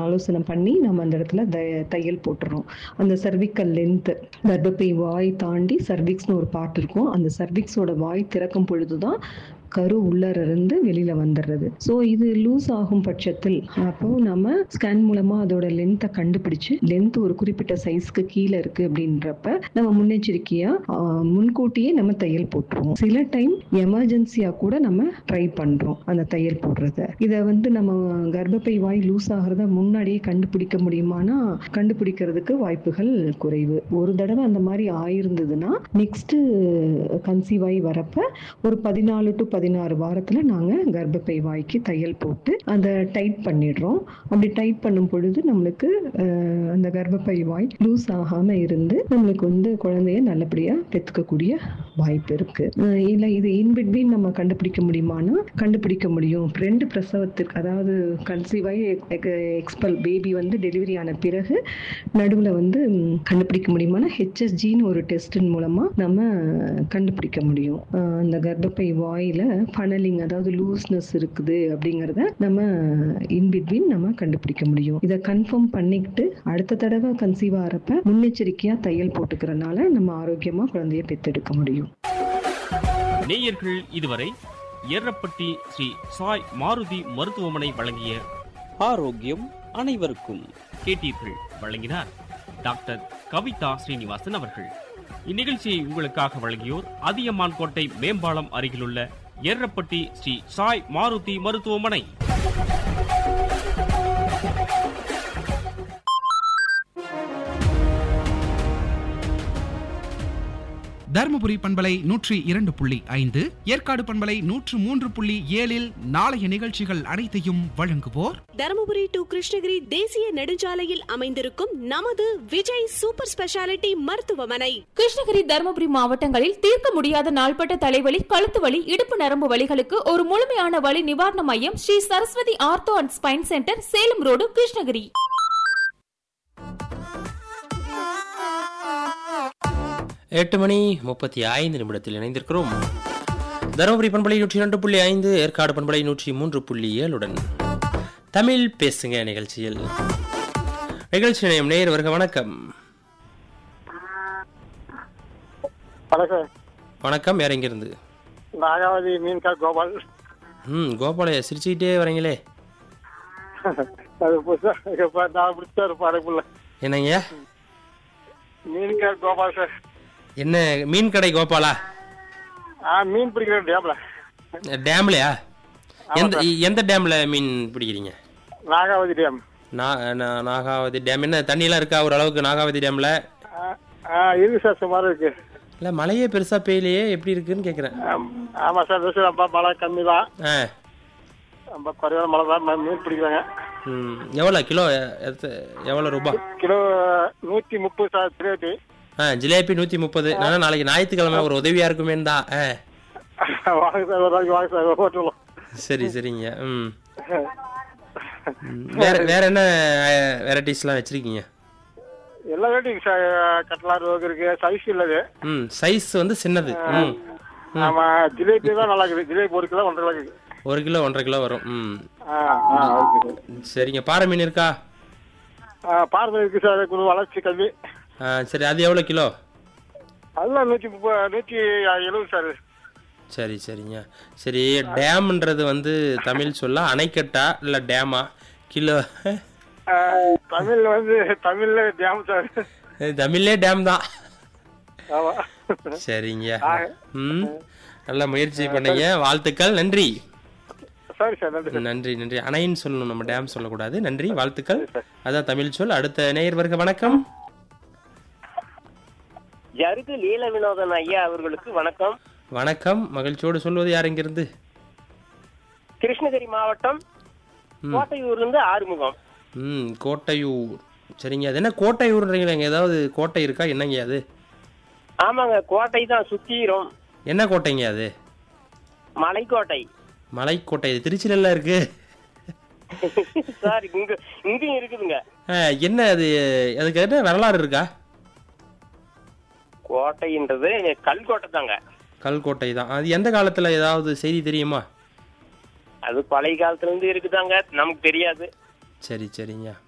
ஆலோசனை பண்ணி நம்ம அந்த இடத்துல த- தையல் போட்டுறோம் அந்த சர்விக்கல் லென்த் கர்ப்பப்பை வாய் தாண்டி சர்விக்ஸ்னு ஒரு பார்ட் இருக்கும் அந்த சர்விக்ஸோட வாய் திறக்கும் பொழுதுதான் கரு உள்ளர இருந்து வெளியில வந்துடுறது ஸோ இது லூஸ் ஆகும் பட்சத்தில் அப்போ நம்ம ஸ்கேன் மூலமா அதோட லென்த்தை கண்டுபிடிச்சு லென்த் ஒரு குறிப்பிட்ட சைஸ்க்கு கீழே இருக்கு அப்படின்றப்ப நம்ம முன்னெச்சரிக்கையா ஆஹ், முன்கூட்டியே நம்ம தையல் போட்டுருவோம் சில டைம் எமர்ஜென்சியா கூட நம்ம ட்ரை பண்றோம் அந்த தையல் போடுறத இதை வந்து நம்ம கர்ப்பப்பை வாய் லூஸ் ஆகிறத முன்னாடியே கண்டுபிடிக்க முடியுமானா கண்டுபிடிக்கிறதுக்கு வாய்ப்புகள் குறைவு ஒரு தடவை அந்த மாதிரி ஆயிருந்ததுன்னா நெக்ஸ்ட் கன்சீவ் ஆகி வரப்ப ஒரு பதினாலு டு பதினாறு வாரத்துல நாங்க கர்ப்பப்பை வாய்க்கு தையல் போட்டு அதை டைட் பண்ணிடுறோம் அப்படி டைட் பண்ணும் பொழுது நம்மளுக்கு அஹ், அந்த கர்ப்பப்பை வாய் லூஸ் ஆகாம இருந்து நம்மளுக்கு வந்து குழந்தைய நல்லபடியா பெத்துக்கக்கூடிய வாய்ப்பு இருக்கு அஹ், இல்ல இது இன்பிட்வீன் நம்ம கண்டுபிடிக்க முடியுமானா கண்டுபிடிக்க முடியும் ரெண்டு பிரசவத்திற்கு அதாவது கன்சீவ் ஆகி எக்ஸ்பல் பேபி வந்து டெலிவரி ஆன பிறகு நடுவில் வந்து ம், கண்டுபிடிக்க முடியுமானா ஹெச்எஸ்ஜின்னு ஒரு டெஸ்டின் மூலமா நம்ம கண்டுபிடிக்க முடியும் அஹ், அந்த கர்ப்பப்பை வாயில ஃபனலிங் அதாவது லூஸ்னஸ் இருக்குது அப்படிங்கிறத நம்ம இன்பிட்வீன் நம்ம கண்டுபிடிக்க முடியும் இதை கன்ஃபார்ம் பண்ணிக்கிட்டு அடுத்த தடவை கன்சீவ் ஆகிறப்ப முன்னெச்சரிக்கையா தையல் போட்டுக்கிறனால நம்ம ஆரோக்கியமா குழந்தைய பெத்தெடுக்க முடியும் நேயர்கள் இதுவரை ஏரப்பட்டி ஸ்ரீ சாய் மாருதி மருத்துவமனை வழங்கிய ஆரோக்கியம் அனைவருக்கும் கேட்டீர்கள் வழங்கினார் டாக்டர் கவிதா ஸ்ரீனிவாசன் அவர்கள் இந்நிகழ்ச்சியை உங்களுக்காக வழங்கியோர் அதியமான் கோட்டை மேம்பாலம் அருகிலுள்ள ஏரப்பட்டி ஸ்ரீ சாய் மாருதி மருத்துவமனை தருமபுரி பண்பலை நூற்றி இரண்டு புள்ளி ஐந்து ஏற்காடு பண்பலை நூற்று மூன்று புள்ளி ஏழில் நாளைய நிகழ்ச்சிகள் அனைத்தையும் வழங்குவோர் தருமபுரி டு கிருஷ்ணகிரி தேசிய நெடுஞ்சாலையில் அமைந்திருக்கும் நமது விஜய் சூப்பர் ஸ்பெஷாலிட்டி மருத்துவமனை கிருஷ்ணகிரி தருமபுரி மாவட்டங்களில் தீர்க்க முடியாத நாள்பட்ட தலைவலி கழுத்து வலி இடுப்பு நரம்பு வலிகளுக்கு ஒரு முழுமையான வலி நிவாரண மையம் Sri Saraswathi ortho and spine centre Salem road Krishnagiri எட்டு மணி முப்பத்தி ஐந்து நிமிடத்தில் இணைந்திருக்கிறோம் தருமபுரி பண்பலை நூற்றி இரண்டு புள்ளி ஐந்து ஏற்காடு பண்பலை நூற்றி மூன்று புள்ளி ஏழுடன் தமிழ் பேசுங்க நிகழ்ச்சியில் நிகழ்ச்சி நிலையம் நேர் வருக வணக்கம் வணக்கம் வணக்கம் வேற எங்கிருந்து நாகாவதி மீன்கா கோபால் ம் கோபாலையா சிரிச்சுக்கிட்டே வரீங்களே அது புதுசா இப்ப நான் பிடிச்ச ஒரு படைப்புள்ள என்னங்க மீன்கா கோபால் சார் என்ன மீன் கடை கோபாலா ஆ மீன் பிடிக்கிற டேம்ல டேம்லையா எந்த எந்த டேம்ல மீன் பிடிக்கிறீங்க நாகாவதி டேம் நா- நா- நாகாவதி டேம் என்ன தண்ணியெல்லாம் இருக்கா ஓரளவுக்கு நாகாவதி டேம்ல ஆ, ஆ இருக்கு சார் சுமார் இருக்கு இல்ல மழையே பெருசா பெய்யலையே எப்படி இருக்குன்னு கேக்குறேன் ஆம், ஆமா சார் இந்த சைடு ரொம்ப மழை கம்மி தான் ஆ ரொம்ப குறைவான மழை தான் ம- மீன் பிடிக்கிறாங்க ம் எவ்வளோ கிலோ எ- எத்த- எவ்வளோ ரூபா கிலோ நூத்தி முப்பது சார் ரேட்டு ஆ ஜிலேபி நூற்றி முப்பது நான் நாளைக்கு ஞாயிற்றுக்கிழமை ஒரு உதவியா இருக்குமேன்னு தான் ஆ வாங்க சார் ஒரு நாளைக்கு வாங்க சார் ஹோட்டலும் சரி சரிங்க ம் ம். வேற வேற என்ன வெரைட்டிஸ்லாம் வச்சிருக்கீங்க எல்லா ரேட்டும் சார் கட்லா ரோகு இருக்கு சைஸ் இல்லது ம் சைஸ் வந்து சின்னது ம் ஆமா ஜிலேபி தான் நல்லா இருக்குது ஜிலேபி ஒரு கிலோ ஒன்றரை கிலோ இருக்குது ஒரு கிலோ ஒன்றரை கிலோ வரும் ம் ஆ ஆ ஓகே சார் சரிங்க பாறை மீன் இருக்கா பார்வை இருக்கு சார் கொஞ்சம் வளர்ச்சி கல்வி ஆ சரி அது எவ்வளோ கிலோ அதெல்லாம் நூற்றி முப்பது நூற்றி எழுபது சார் சரி சரிங்க சரி டேம்ன்றது வந்து தமிழ் சொல்ல அணைக்கட்டா இல்லை டேமா கிலோ தமிழ்ல வந்து தமிழ்ல டேம் சார் தமிழ்லே டேம் தான் ஆமா சரிங்க ம் நல்ல முயற்சி பண்ணீங்க வாழ்த்துக்கள் நன்றி சரி சார் நன்றி சார் நன்றி நன்றி அணைன்னு சொல்லணும் நம்ம டேம் சொல்லக்கூடாது நன்றி வாழ்த்துக்கள் அதான் தமிழ் சொல் அடுத்த நேயர் வருக வணக்கம் ஜருகு லீல வினோதன் ஐயா அவர்களுக்கு வணக்கம் வணக்கம் மகிழ்ச்சியோடு சொல்வது யார் இங்கிருந்து கிருஷ்ணகிரி மாவட்டம் கோட்டையூர்ல இருந்து ஆறுமுகம் ம் கோட்டையூர் சரிங்க அது என்ன கோட்டையூர்ன்றீங்களா ஏதாவது கோட்டை இருக்கா என்னங்க அது ஆமாங்க கோட்டை தான் சுத்தீரும் என்ன கோட்டைங்க அது மலைக்கோட்டை மலைக்கோட்டை இது திருச்சியில இருக்கு சார் இங்க இங்கேயும் இருக்குதுங்க ஆ, என்ன அது அதுக்கு என்ன வரலாறு இருக்கா கோட்டைன்றது கல்கோட்டை தாங்க கல்கோட்டை தான் அது எந்த காலத்துல ஏதாவது செய்தி தெரியுமா அது பழைய காலத்துல இருந்து இருக்குதாங்க நமக்கு தெரியாது சரி சரிங்க